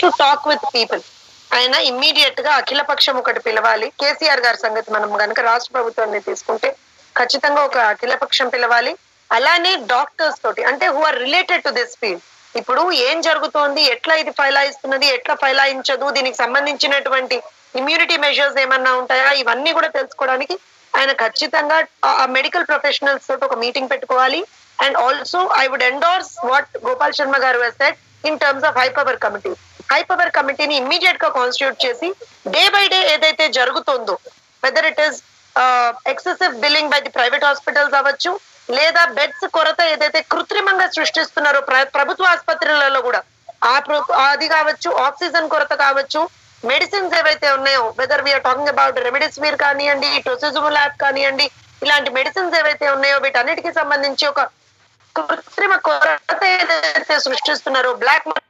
to talk with people ఆయన immediate గా అఖిల పక్షం ఒకటి పిలవాలి కేసీఆర్ గారి సంగతి మనం గనుక రాష్ట్ర ప్రభుత్వాన్ని తీసుకుంటే ఖచ్చితంగా ఒక అఖిల పక్షం పిలవాలి అలానే డాక్టర్స్ తోటి అంటే who are related to this field ఇప్పుడు ఏం జరుగుతోంది ఎట్లా ఇది ఫైలాయిస్తున్నది ఎట్లా ఫైలాయించదు దీనికి సంబంధించినటువంటి ఇమ్యూనిటీ మెజర్స్ ఏమన్నా ఉంటాయా ఇవన్నీ కూడా తెలుసుకోవడానికి ఆయన ఖచ్చితంగా ఆ మెడికల్ ప్రొఫెషనల్స్ తోటి ఒక మీటింగ్ పెట్టుకోవాలి and also I would endorse what Gopal Sharma గారు set in terms of high power committee high power కమిటీని ఇమ్మీడియట్ గా కాన్స్టిట్యూట్ చేసి డే బై డే ఏదైతే జరుగుతుందో whether it is excessive billing by the private hospitals అవ్వచ్చు లేదా బెడ్స్ కొరత ఏదైతే కృత్రిమంగా సృష్టిస్తున్నారో ప్ర- ప్రభుత్వ ఆసుపత్రులలో కూడా ఆ ప్ర- అది కావచ్చు ఆక్సిజన్ కొరత కావచ్చు మెడిసిన్స్ ఏవైతే ఉన్నాయో whether we're talking about remdesivir కానివ్వండి టొసిజుములాబ్ కానివ్వండి ఇలాంటి మెడిసిన్స్ ఏవైతే ఉన్నాయో వీటన్నిటికీ సంబంధించి ఒక కృత్రిమ కొరత ఏదైతే సృష్టిస్తున్నారో బ్లాక్